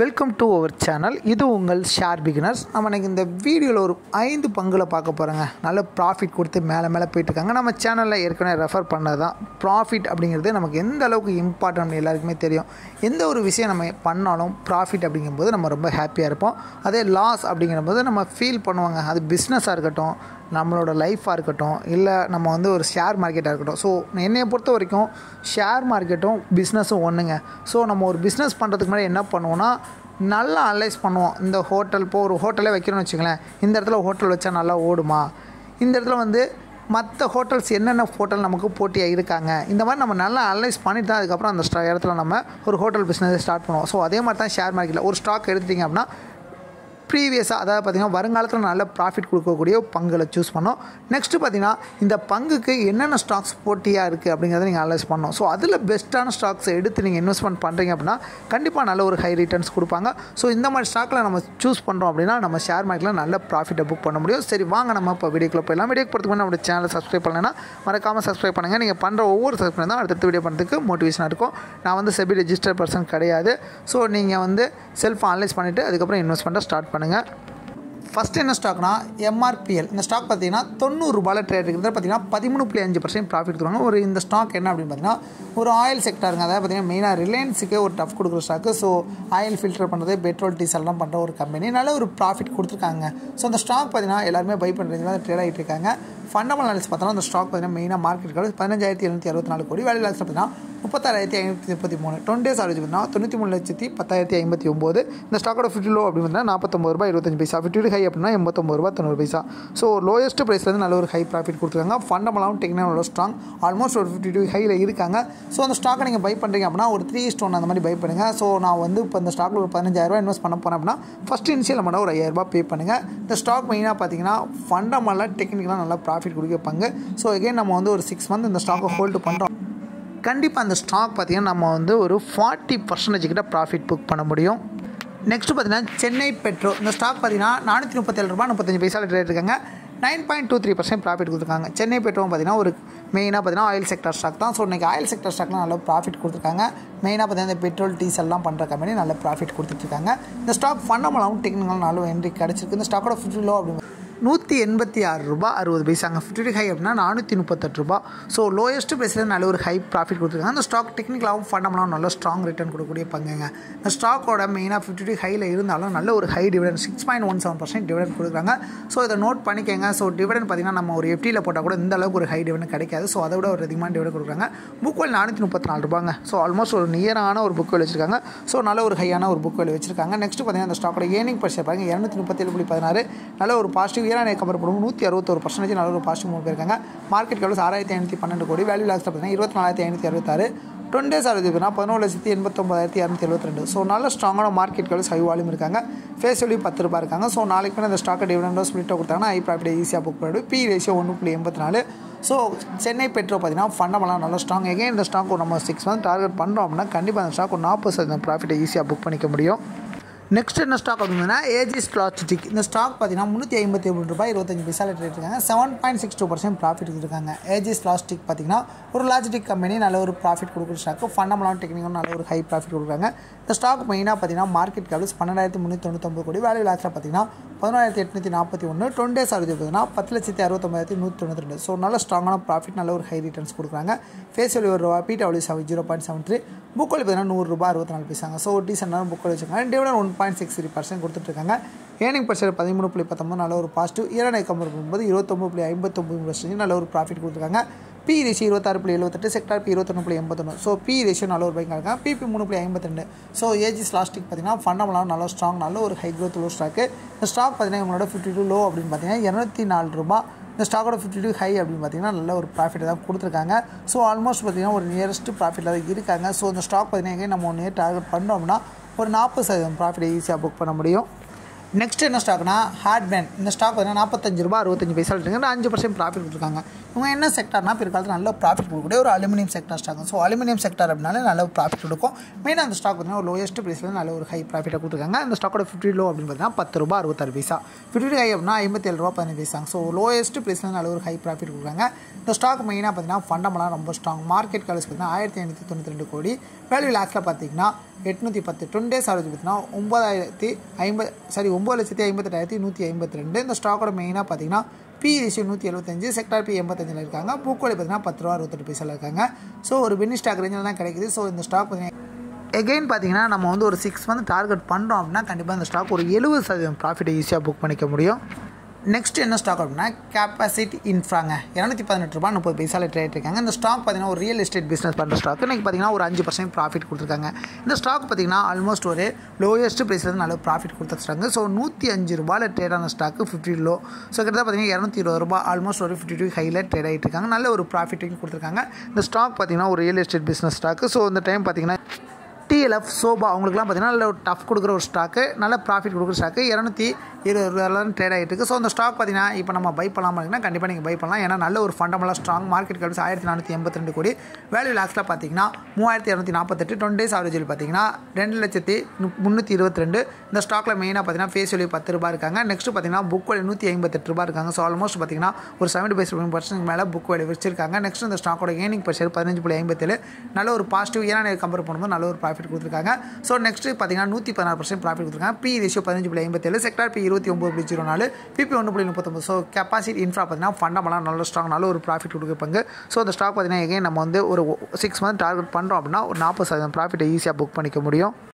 welcome to our channel இது உங்கள் share beginners நம்ம இன்னைக்கு இந்த வீடியோவில் ஒரு ஐந்து பங்குல பார்க்க போகிறோங்க நல்ல ப்ராஃபிட் கொடுத்து மேலே மேலே போயிட்டுருக்காங்க நம்ம சேனலில் ஏற்கனவே ரெஃபர் பண்ணது தான் ப்ராஃபிட் அப்படிங்கிறது நமக்கு எந்த அளவுக்கு இம்பார்ட்டன்ட் எல்லாருக்குமே தெரியும் எந்த ஒரு விஷயம் நம்ம பண்ணாலும் ப்ராஃபிட் அப்படிங்கும்போது நம்ம ரொம்ப ஹாப்பியாக இருப்போம் அதே லாஸ் அப்படிங்கும்போது நம்ம ஃபீல் பண்ணுவாங்க அது பிஸ்னஸாக இருக்கட்டும் நம்மளோட லைஃப்பாக இருக்கட்டும் இல்லை நம்ம வந்து ஒரு ஷேர் மார்க்கெட்டாக இருக்கட்டும் ஸோ என்னையை பொறுத்த வரைக்கும் ஷேர் மார்க்கெட்டும் பிஸ்னஸும் ஒன்றுங்க ஸோ நம்ம ஒரு பிஸ்னஸ் பண்ணுறதுக்கு முன்னாடி என்ன பண்ணுவோன்னா நல்லா அனலைஸ் பண்ணுவோம் இந்த ஹோட்டல் இப்போ ஒரு ஹோட்டலே வைக்கிறோம்னு வச்சுங்களேன் இந்த இடத்துல ஹோட்டல் வச்சா நல்லா ஓடுமா இந்த இடத்துல வந்து மற்ற ஹோட்டல்ஸ் என்னென்ன ஹோட்டல் நமக்கு போட்டியாக இருக்காங்க இந்த மாதிரி நம்ம நல்லா அனலைஸ் பண்ணிட்டு தான் அதுக்கப்புறம் அந்த ஸ்டா இடத்துல நம்ம ஒரு ஹோட்டல் பிஸ்னஸ் ஸ்டார்ட் பண்ணுவோம் ஸோ அதே மாதிரி தான் ஷேர் மார்க்கெட்டில் ஒரு ஸ்டாக் எடுத்துட்டிங்க அப்படின்னா ப்ரீவியஸாக அதாவது பார்த்திங்கன்னா வருங்காலத்தில் நல்ல ப்ராஃபிட் கொடுக்கக்கூடிய பங்குகளை சூஸ் பண்ணோம் நெக்ஸ்ட்டு பார்த்திங்கன்னா இந்த பங்குக்கு என்னென்ன ஸ்டாக்ஸ் போட்டியாக இருக்குது அப்படிங்கிறத நீங்கள் அனலைஸ் பண்ணணும் ஸோ அதில் பெஸ்ட்டான ஸ்டாக்ஸை எடுத்து நீங்கள் இன்வெஸ்ட்மெண்ட் பண்ணுறீங்க அப்படின்னா கண்டிப்பாக நல்ல ஒரு ஹை ரிட்டர்ன்ஸ் கொடுப்பாங்க ஸோ இந்த மாதிரி ஸ்டாக்கில் நம்ம சூஸ் பண்ணுறோம் அப்படின்னா நம்ம ஷேர் மார்க்கெட்டில் நல்ல ப்ராஃபிட்டை புக் பண்ண முடியும் சரி வாங்க நம்ம இப்போ வீடியோக்குள்ள போயிடலாம் வீடியோக்கு போகிறதுக்கு முன்னாடி நம்ம சேனலை சப்ஸ்கிரைப் பண்ணலைன்னா மறக்காமல் சப்ஸ்கிரைப் பண்ணுங்கள் நீங்கள் பண்ணுற ஒவ்வொரு சப்ஸ்கிரைப் தான் அடுத்த வீடியோ பண்ணுறதுக்கு மோட்டிவேஷனாக இருக்கும் நான் வந்து செபி ரெஜிஸ்டர் பர்சன் கிடையாது ஸோ நீங்கள் வந்து செல்ஃப் அனலைஸ் பண்ணிவிட்டு அதுக்கப்புறம் இன்வெஸ்ட்மெண்ட்டை ஸ்டார்ட் பண்ணுங்கள் ஃபஸ்ட் என்ன ஸ்டாக்னா எம்ஆர்பிஎல் இந்த ஸ்டாக் பார்த்தீங்கன்னா தொண்ணூறுரூபாயில் ட்ரேட் இருக்கிறது பார்த்தீங்கன்னா பதிமூணு புள்ளி அஞ்சு பர்சன்ட் ப்ராஃபிட் தருவாங்க ஒரு இந்த ஸ்டாக் என்ன அப்படின்னு பார்த்தீங்கன்னா ஒரு ஆயில் செக்டருங்க அதாவது பார்த்தீங்கன்னா மெயினாக ரிலையன்ஸுக்கு ஒரு டஃப் கொடுக்குற ஸ்டாக்கு ஸோ ஆயில் ஃபில்டர் பண்ணுறது பெட்ரோல் டீசல்லாம் பண்ணுற ஒரு கம்பெனி நல்ல ஒரு ப்ராஃபிட் கொடுத்துருக்காங்க ஸோ அந்த ஸ்டாக் பார்த்தீங்கன்னா எல்லாருமே பை பண்ணுறது ட்ரேட் ஆகிட்டு இருக்காங்க ஃபண்டமெண்டல் அனாலிஸ் பார்த்தோம்னா அந்த ஸ்டாக் பார்த்தீங்கன்னா மெயினாக மார்க்கெட் கால் பதினஞ்சாயிரத்தி எழுநூற்றி அறுபத்தி நாலு கோடி வேலை லாஸ் பார்த்தீங்கன்னா முப்பத்தாயிரத்தி ஐநூற்றி முப்பத்தி மூணு டுவெண்ட்டி டேஸ் ஆவரேஜ் பார்த்தீங்கன்னா தொண்ணூற்றி மூணு லட்சத்தி பத்தாயிரத்தி ஐம்பத்தி ஒம்பது இந்த ஸ்டாக்கோட ஃபிஃப்டி லோ அப்படின்னு பார்த்தீங்கன்னா நாற்பத்தொம்பது ரூபாய் இருபத்தஞ்சு பைசா ஃபிஃப்டி ஹை அப்படின்னா எண்பத்தொம்பது ரூபா தொண்ணூறு பைசா ஸோ லோயஸ்ட் ப்ரைஸ்லேருந்து நல்ல ஒரு ஹை ப்ராஃபிட் கொடுத்துருக்காங்க ஃபண்டமெண்டாகவும் டெக்னிக்கலாக ஸ்ட்ராங் ஆல்மோஸ்ட் ஒரு ஃபிஃப்டி டூ ஹையில் இருக்காங்க ஸோ அந்த ஸ்டாக்கை நீங்கள் பை பண்ணுறீங்க அப்படின்னா ஒரு த்ரீ ஸ்டோன் அந்த மாதிரி பை பண்ணுங்கள் ஸோ நான் வந்து இப்போ இந்த ஸ்டாக்கில் ஒரு பதினஞ்சாயிரரூபா இன்வெஸ்ட் பண்ண போகிறேன் அப்படின்னா ஃபஸ்ட் இனிஷியல் அமௌண்ட் ஒரு ஐயாயிரரூபா பே பண்ணுங்கள் இந்த ஸ்டாக் மெயினாக பார்த்தீங்கன்னா ஃபண்டமெண்டலாக டெக்னிக்கலாக நல்லா ப்ராஃபிட் கொடுக்க பங்கு ஸோ எகைன் நம்ம வந்து ஒரு சிக்ஸ் மந்த் இந்த ஸ்டாக்கை ஹோல்டு பண்ணுறோம் கண்டிப்பாக அந்த ஸ்டாக் பார்த்திங்கன்னா நம்ம வந்து ஒரு ஃபார்ட்டி பர்சன்டேஜ் கிட்ட ப்ராஃபிட் புக் பண்ண முடியும் நெக்ஸ்ட்டு பார்த்தீங்கன்னா சென்னை பெட்ரோ இந்த ஸ்டாக் பார்த்தீங்கன்னா நானூற்றி முப்பத்தேழு ரூபா முப்பத்தஞ்சு பைசாவில் ட்ரேட் இருக்காங்க nine point two three percent profit கொடுத்துருக்காங்க சென்னை பெட்ரோவும் பார்த்தீங்கன்னா ஒரு மெயினாக பார்த்தீங்கன்னா ஆயில் செக்டர் ஸ்டாக் தான் ஸோ இன்றைக்கி ஆயில் செக்டர் ஸ்டாக்லாம் நல்ல ப்ராஃபிட் கொடுத்துருக்காங்க மெயினாக பார்த்தீங்கன்னா இந்த பெட்ரோல் டீசல்லாம் பண்ணுற கம்பெனி நல்ல ப்ராஃபிட் கொடுத்துட்ருக்காங்க இந்த ஸ்டாக் ஃபண்டமெண்டாகவும் டெக்னிக்கல் நல்ல என்ட்ரி கிடச்சிருக்கு இந்த ஸ்டாக்கோட ஃபிஃப்டி லோ அப்படின்னு நூற்றி எண்பத்தி ஆறு ரூபா அறுபது பைசாங்க ஃபிஃப்டி ஹை அப்படின்னா நானூற்றி முப்பத்தெட்டு ரூபா ஸோ லோயஸ்ட் ப்ரைஸில் நல்ல ஒரு ஹை ப்ராஃபிட் கொடுத்துருக்காங்க அந்த ஸ்டாக் டெக்னிக்கலாகவும் ஃபண்டமெண்டாகவும் நல்ல ஸ்ட்ராங் ரிட்டர்ன் கொடுக்கக்கூடிய பங்குங்க இந்த ஸ்டாக்கோட மெயினாக ஃபிஃப்டி டூ ஹையில் இருந்தாலும் நல்ல ஒரு high dividend six point one seven percent dividend கொடுக்குறாங்க ஸோ இதை நோட் பண்ணிக்கோங்க ஸோ டிவிடன் பார்த்திங்கன்னா நம்ம ஒரு எஃப்டியில் போட்டால் கூட இந்த அளவுக்கு ஒரு ஹை டிவிடன் கிடைக்காது ஸோ அதை விட ஒரு அதிகமான டிவிடன் கொடுக்குறாங்க புக் வேல் நானூற்றி முப்பத்தி நாலு ரூபாங்க ஸோ ஆல்மோஸ்ட் ஒரு நியரான ஒரு புக் வேல் வச்சிருக்காங்க ஸோ நல்ல ஒரு ஹையான ஒரு புக் வேல் வச்சிருக்காங்க நெக்ஸ்ட் பார்த்தீங்கன்னா அந்த ஸ்டாக்கோட ஏர்னிங் பர்சன்ட் பாருங்க இரநூத்தி முப்பத்தேழு புள்ளி பதினாறு நல்ல ஒரு பாசிட்டிவ் இயரான கம்பேர் பண்ணும் நூற்றி அறுபத்தொரு பர்சன்டேஜ் நல்ல ஒரு பாசிட்டிவ் மூவ் போயிருக்காங்க மார்க்கெட் கேவல்ஸ் ஆறாயிரத்தி ஐநூற்றி பன்னெண்டு கோடி வேல்யூ லாக்ஸ் பார்த்தீங்கன்னா இருபத்தி நாலாயிரத்தி ஐநூற்றி அறுபத்தாறு டுவெண்ட்டி டேஸ் ஆகுது அப்படின்னா பதினோரு லட்சத்தி எண்பத்தொம்பதாயிரத்தி இரநூத்தி எழுபத்தி ரெண்டு ஸோ நல்ல ஸ்ட்ராங்கான மார்க்கெட் கேவல்ஸ் ஹை வால்யூம் இருக்காங்க ஃபேஸ் வேல்யூ பத்து ரூபா இருக்காங்க ஸோ நாளைக்கு மேலே இந்த ஸ்டாக்கை டிவிடெண்டோ ஸ்பிளிட்டோ கொடுத்தாங்கன்னா ஐ ப்ராஃபிட் ஈஸியாக புக் பண்ணிவிடு பி ரேஷியோ ஒன்று புள்ளி எண்பத்தி நாலு ஸோ சென்னை பெட்ரோ பார்த்தீங்கன்னா ஃபண்டமெல்லாம் நல்லா ஸ்ட்ராங் எகைன் இந்த ஸ்டாக் நம்ம சிக்ஸ் மந்த் டார்கெட் பண்ணுறோம் அப்படின்னா கண்டிப்பாக அந்த ஸ்டாக் ஒரு நாற்பது சதவீதம் ப்ராஃபிட்டை ஈஸியாக புக் பண்ணிக்க முடியும் நெக்ஸ்ட் என்ன ஸ்டாக் அப்படின்னா ஏஜிஸ் பிளாஸ்டிக் இந்த ஸ்டாக் பார்த்தீங்கன்னா முந்நூற்றி ஐம்பத்தி ஏழு ரூபாய் இருபத்தஞ்சு பைசாவில் ட்ரேட் இருக்காங்க seven point six two percent profit இருக்காங்க ஏஜிஸ் பிளாஸ்டிக் பார்த்தீங்கன்னா ஒரு லாஜிஸ்டிக் கம்பெனி நல்ல ஒரு ப்ராஃபிட் கொடுக்குற ஸ்டாக்கு ஃபண்டமெல்லாம் டெக்னிக்கும் நல்ல ஒரு ஹை ப்ராஃபிட் கொடுக்குறாங்க இந்த ஸ்டாக் மெயினாக பார்த்தீங்கன்னா மார்க்கெட் கேப்ஸ் பன்னெண்டாயிரத்தி முந்நூற்றி தொண்ணூத்தொம்பது கோடி வேல்யூ லாஸ்ட்டில் பார்த்தீங்கன்னா பதினாயிரத்தி எட்நூற்றி நாற்பத்தி ஒன்று டுவெண்ட்டி டேஸ் ஆகுது பார்த்தீங்கன்னா பத்து லட்சத்தி அறுபத்தொம்பதாயிரத்தி நூற்றி தொண்ணூற்றி ரெண்டு ஸோ நல்ல ஸ்ட்ராங்கான ப்ராஃபிட் நல்ல ஒரு ஹை ரிட்டர்ன்ஸ் கொடுக்குறாங்க ஃபேஸ் வேல்யூ ஒரு ரூபா பிடபிள்யூ seven zero point seven three book value பார்த்தீங்கன்னா நூறுரூபா அறுபத்தி நாலு பைசாங்க ஸோ டீசெண்டான புக் வேல்யூ வச்சுருக்காங்க dividend one point six three percent கொடுத்துட்ருக்காங்க ஏர்னிங் பர்சன்ட் பதிமூணு புள்ளி பத்தொம்பது நல்ல ஒரு பாசிட்டிவ் இயரனை கம்பேர் பண்ணும்போது இருபத்தொம்பது புள்ளி ஐம்பத்தொம்பது பர்சன்ட் நல்ல ஒரு ப்ராஃபிட் கொடுத்துருக்காங்க பி ரேஷியோ இருபத்தாறு புள்ளி எழுபத்தெட்டு செக்டார் பி இருபத்தொன்று புள்ளி எண்பத்தொன்று ஸோ பி ரேஷியோ நல்ல ஒரு பைக்காக இருக்காங்க பிபி மூணு புள்ளி ஐம்பத்திரெண்டு ஸோ ஏஜிஸ் லாஸ்டிக் பார்த்தீங்கன்னா ஃபண்டமெல்லாம் நல்ல ஸ்ட்ராங் நல்ல ஒரு ஹை க்ரோத் லோ ஸ்டாக்கு இந்த ஸ்டாக் பார்த்தீங்கன்னா இவங்களோட ஃபிஃப்டி டூ லோ அப்படின்னு பார்த்தீங்கன்னா இரநூத்தி நாலு ரூபா இந்த ஸ்டாக்கோட ஃபிஃப்டி டூ ஹை அப்படின்னு பார்த்தீங்கன்னா நல்ல ஒரு ப்ராஃபிட் தான் கொடுத்துருக்காங்க ஸோ ஆல்மோஸ்ட் பார்த்தீங்கன்னா ஒரு நியரஸ்ட் ப்ராஃபிட்டில் தான் இருக்காங்க ஸோ இந்த ஸ்டாக் பார்த்தீங்கன்னா நம்ம ஒன்று டார்கெட் பண்ணோம்னா ஒரு நாற்பது சதவீதம் ப்ராஃபிட்டை ஈஸியாக புக் பண்ண முடியும் நெக்ஸ்ட் என்ன ஸ்டாக்னா ஹார்ட்மேன் இந்த ஸ்டாக் பார்த்தீங்கன்னா நாற்பத்தஞ்சு ரூபா அறுபத்தஞ்சு பைசா இருக்குங்க அஞ்சு பர்சன்ட் ப்ராஃபிட் கொடுத்துருக்காங்க இவங்க என்ன செக்டர்னா பிற்காலத்தில் நல்ல ப்ராஃபிட் கொடுக்கக்கூடிய ஒரு aluminium sector stock so aluminium sector அப்படின்னாலே நல்ல ப்ராஃபிட் கொடுக்கும் மெயினாக அந்த ஸ்டாக் பார்த்தீங்கன்னா ஒரு லோயஸ்ட் ப்ரைஸில் நல்ல ஒரு ஹை ப்ராஃபிட்டை கொடுத்துருக்காங்க அந்த ஸ்டாக்கோட ஃபிஃப்டி லோ அப்படின்னு பார்த்தீங்கன்னா பத்து ரூபா அறுபத்தாறு பைசா ஃபிஃப்டி ஹை அப்படின்னா ஐம்பத்தேழு ரூபா பதினஞ்சு பைசா ஸோ லோயஸ்ட் ப்ரைஸில் நல்ல ஒரு ஹை ப்ராஃபிட் கொடுக்குறாங்க இந்த ஸ்டாக் மெயினாக பார்த்தீங்கன்னா ஃபண்டமெல்லாம் ரொம்ப ஸ்ட்ராங் மார்க்கெட் காலேஜ் பார்த்தீங்கன்னா ஆயிரத்தி ஐநூற்றி தொண்ணூற்றி ரெண்டு கோடி வேல்யூ லாஸ்ட்டில் பார்த்தீங்கன்னா எட்நூற்றி பத்து டொன் டேஸ் ஆவரேஜ் பார்த்தீங்கன்னா ஒம்பதாயிரத்தி ஐம்பது சாரி ஒம்பது லட்சத்தி ஐம்பத்தெட்டாயிரத்தி நூற்றி ஐம்பத்தி ரெண்டு இந்த ஸ்டாக்கோட மெயினாக பார்த்தீங்கன்னா பி ரேஷியோ நூற்றி எழுபத்தஞ்சு செக்டார் பி எண்பத்தஞ்சில் இருக்காங்க புக் வேலை பார்த்தீங்கன்னா பத்து ரூபா அறுபத்தெட்டு பைசாவில் இருக்காங்க ஸோ ஒரு பெனி ஸ்டாக் ரேஞ்சில் தான் கிடைக்குது ஸோ இந்த ஸ்டாக் பார்த்தீங்கன்னா எகெயின் பார்த்தீங்கன்னா நம்ம வந்து ஒரு சிக்ஸ் மந்த் டார்கெட் பண்ணுறோம் அப்படின்னா கண்டிப்பாக இந்த ஸ்டாக் ஒரு எழுபது சதவீதம் ப்ராஃபிட்டை ஈஸியாக புக் பண்ணிக்க முடியும் நெக்ஸ்ட் என்ன ஸ்டாக் அப்படின்னா கேப்பாசிட்டி இன்ஃப்ராங்க இரநூத்தி பதினெட்டு ரூபா முப்பது பைசாவில் ட்ரேட் இருக்காங்க இந்த ஸ்டாக் பார்த்தீங்கன்னா ஒரு ரியல் எஸ்டேட் பிஸ்னஸ் பண்ணுற ஸ்டாக் இன்றைக்கி பார்த்தீங்கன்னா ஒரு அஞ்சு பர்சன்ட் ப்ராஃபிட் கொடுத்துருக்காங்க இந்த ஸ்டாக் பார்த்தீங்கன்னா ஆல்மோஸ்ட் ஒரு லோயஸ்ட் ப்ரைஸில் நல்ல ப்ராஃபிட் கொடுத்துருக்காங்க ஸோ நூற்றி அஞ்சு ரூபாயில் ட்ரேட் ஆன ஸ்டாக்கு ஃபிஃப்டி லோ ஸோ கிட்டத்தட்ட பார்த்தீங்கன்னா இரநூத்தி இருபது ரூபா ஆல்மோஸ்ட் ஒரு ஃபிஃப்டி டூ ஹையில் ட்ரேட் ஆகிட்டு இருக்காங்க நல்ல ஒரு ப்ராஃபிட்டையும் கொடுத்துருக்காங்க இந்த ஸ்டாக் பார்த்தீங்கன்னா ஒரு real estate business stock so இந்த டைம் பார்த்தீங்கன்னா டிஎல்எஃப் சோபா அவங்களுக்குலாம் பார்த்தீங்கன்னா நல்ல ஒரு டஃப் கொடுக்குற ஒரு ஸ்டாக்கு நல்ல ப்ராஃபிட் கொடுக்குற ஸ்டாக்கு இரநூத்தி இருபது ரூபாய்லாம் ட்ரேட் ஆகிட்டு இருக்குது ஸோ அந்த ஸ்டாக் பார்த்தீங்கன்னா இப்போ நம்ம பை பண்ணலாமா இருக்குன்னா கண்டிப்பாக நீங்கள் பை பண்ணலாம் ஏன்னா நல்ல ஒரு ஃபண்டமெல்லாம் ஸ்ட்ராங் மார்க்கெட் கேப்ஸ் ஆயிரத்தி நானூற்றி எண்பத்தி ரெண்டு கோடி வேல்யூ லாக்ஸில் பார்த்தீங்கன்னா மூவாயிரத்தி இரநூத்தி நாற்பத்தெட்டு டுவெண்ட்டி டேஸ் ஆவரேஜில் பார்த்தீங்கன்னா ரெண்டு லட்சத்தி முந்நூற்றி இருபத்தி ரெண்டு இந்த ஸ்டாக்கில் மெயினாக பார்த்தீங்கன்னா ஃபேஸ் வேல்யூ பத்து ரூபா இருக்காங்க நெக்ஸ்ட் பார்த்தீங்கன்னா புக் வேல்யூ நூற்றி ஐம்பத்தெட்டு ரூபா இருக்காங்க ஸோ ஆல்மோஸ்ட் பார்த்தீங்கன்னா ஒரு செவன்டி ஃபைவ் செவன் பர்சன்ட் மேலே புக் வேல்யூ வச்சிருக்காங்க நெக்ஸ்ட் இந்த ஸ்டாக்கோட ஏர்னிங் பர் ஷேர் பதினஞ்சு புள்ளி ஐம்பத்தேழு நல்ல ஒரு பாசிட்டிவ் ஏன்னா கம்பேர் பண்ணும்போது நல்ல ஒரு ப்ராஃபிட் கொடுத்துருக்காங்க ஸோ நெக்ஸ்ட் பார்த்தீங்கன்னா நூற்றி பதினாறு பர்சன்ட் ப்ராஃபிட் கொடுத்துருக்காங்க பி ரேஷியோ பதினஞ்சு புள்ளி ஐம்பத்தேழு செக்டார் பி இருபத்தி ஒம்பது புள்ளி ஜீரோ நாலு பிபி ஒன்று புள்ளி முப்பத்தொம்பது ஸோ கெப்பாசிட்டி இன்ஃப்ரா பார்த்தீங்கன்னா ஃபண்டமெல்லாம் நல்ல ஸ்ட்ராங் நல்ல ஒரு ப்ராஃபிட் கொடுக்குறாங்க ஸோ அந்த ஸ்டாக் பார்த்தீங்கன்னா எகைன் நம்ம வந்து ஒரு சிக்ஸ் மந்த் டார்கெட் பண்ணுறோம் அப்படின்னா ஒரு நாற்பது சதவீதம் ப்ராஃபிட்டை ஈஸியாக புக் பண்ணிக்க முடியும்